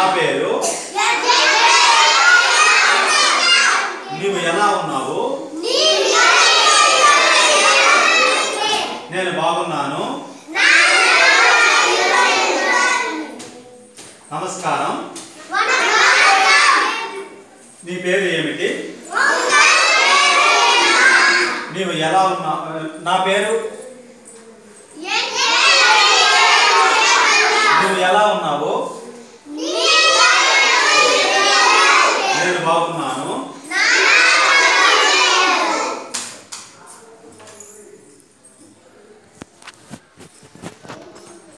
నా పేరు నీవు ఎలా ఉన్నావు నేను బాగున్నాను నమస్కారం నీ పేరు ఏమిటి నీవు ఎలా ఉన్నా నా పేరు నువ్వు ఎలా ఉన్నావు నేను బాగున్నాను